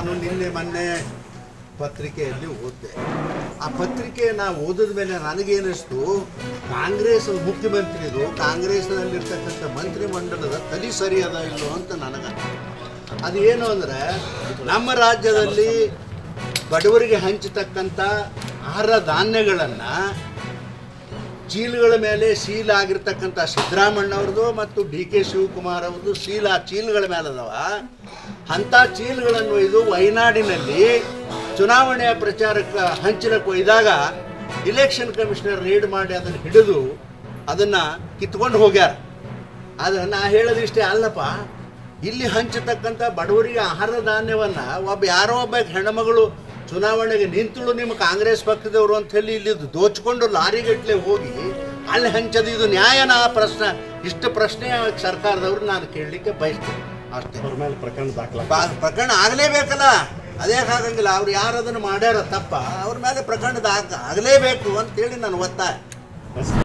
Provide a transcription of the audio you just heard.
ನಾನು ನಿನ್ನೆ ಮೊನ್ನೆ ಪತ್ರಿಕೆಯಲ್ಲಿ ಓದಿದೆ ಆ ಪತ್ರಿಕೆ ನಾ ಓದಿದ ಮೇಲೆ ನನಗೇನಿಸ್ತು ಕಾಂಗ್ರೆಸ್ ಮುಖ್ಯಮಂತ್ರಿದು ಕಾಂಗ್ರೆಸ್ನಲ್ಲಿರ್ತಕ್ಕಂಥ ಮಂತ್ರಿಮಂಡಲದ ತಲೆ ಸರಿ ಅದ ಇಲ್ಲೋ ಅಂತ ನನಗೆ ಅದು ಏನು ಅಂದರೆ ನಮ್ಮ ರಾಜ್ಯದಲ್ಲಿ ಬಡವರಿಗೆ ಹಂಚತಕ್ಕಂಥ ಆಹಾರ ಧಾನ್ಯಗಳನ್ನು ಚೀಲಗಳ ಮೇಲೆ ಸೀಲ್ ಆಗಿರ್ತಕ್ಕಂಥ ಸಿದ್ದರಾಮಣ್ಣವ್ರದ್ದು ಮತ್ತು ಡಿ ಕೆ ಶಿವಕುಮಾರ್ ಅವ್ರದ್ದು ಸೀಲ್ ಆ ಚೀಲಗಳ ಮೇಲೆ ಅದಾವ ಅಂಥ ಚೀಲಗಳನ್ನು ಒಯ್ದು ವಯನಾಡಿನಲ್ಲಿ ಚುನಾವಣೆಯ ಪ್ರಚಾರಕ್ಕೆ ಹಂಚಲಕ್ಕೆ ಒಯ್ದಾಗ ಇಲೆಕ್ಷನ್ ಕಮಿಷನರ್ ರೈಡ್ ಮಾಡಿ ಅದನ್ನು ಹಿಡಿದು ಅದನ್ನು ಕಿತ್ಕೊಂಡು ಹೋಗ್ಯಾರ ಆದರೆ ನಾ ಹೇಳೋದಿಷ್ಟೇ ಅಲ್ಲಪ್ಪ ಇಲ್ಲಿ ಹಂಚತಕ್ಕಂಥ ಬಡವರಿಗೆ ಆಹಾರ ಧಾನ್ಯವನ್ನು ಒಬ್ಬ ಯಾರೋ ಒಬ್ಬ ಹೆಣ್ಮಗಳು ಚುನಾವಣೆಗೆ ನಿಂತಳು ನಿಮ್ಮ ಕಾಂಗ್ರೆಸ್ ಪಕ್ಷದವರು ಅಂತ ಹೇಳಿ ಇಲ್ಲಿ ದೋಚ್ಕೊಂಡು ಲಾರಿಗಟ್ಟಲೆ ಹೋಗಿ ಅಲ್ಲಿ ಹಂಚದು ಇದು ನ್ಯಾಯನ ಪ್ರಶ್ನೆ ಇಷ್ಟು ಪ್ರಶ್ನೆ ಸರ್ಕಾರದವ್ರು ನಾನು ಕೇಳಲಿಕ್ಕೆ ಬಯಸ್ತೀನಿ ಅಷ್ಟೇ ಅವ್ರ ಮೇಲೆ ಪ್ರಕರಣ ದಾಖಲ ಬಾ- ಪ್ರಕರಣ ಆಗಲೇಬೇಕಲ್ಲ ಅದೇ ಆಗಂಗಿಲ್ಲ ಅವ್ರು ಯಾರು ಅದನ್ನು ಮಾಡ್ಯಾರ ತಪ್ಪ ಅವ್ರ ಮೇಲೆ ಪ್ರಕರಣ ಆಗಲೇಬೇಕು ಅಂತೇಳಿ ನಾನು ಒತ್ತಾಯ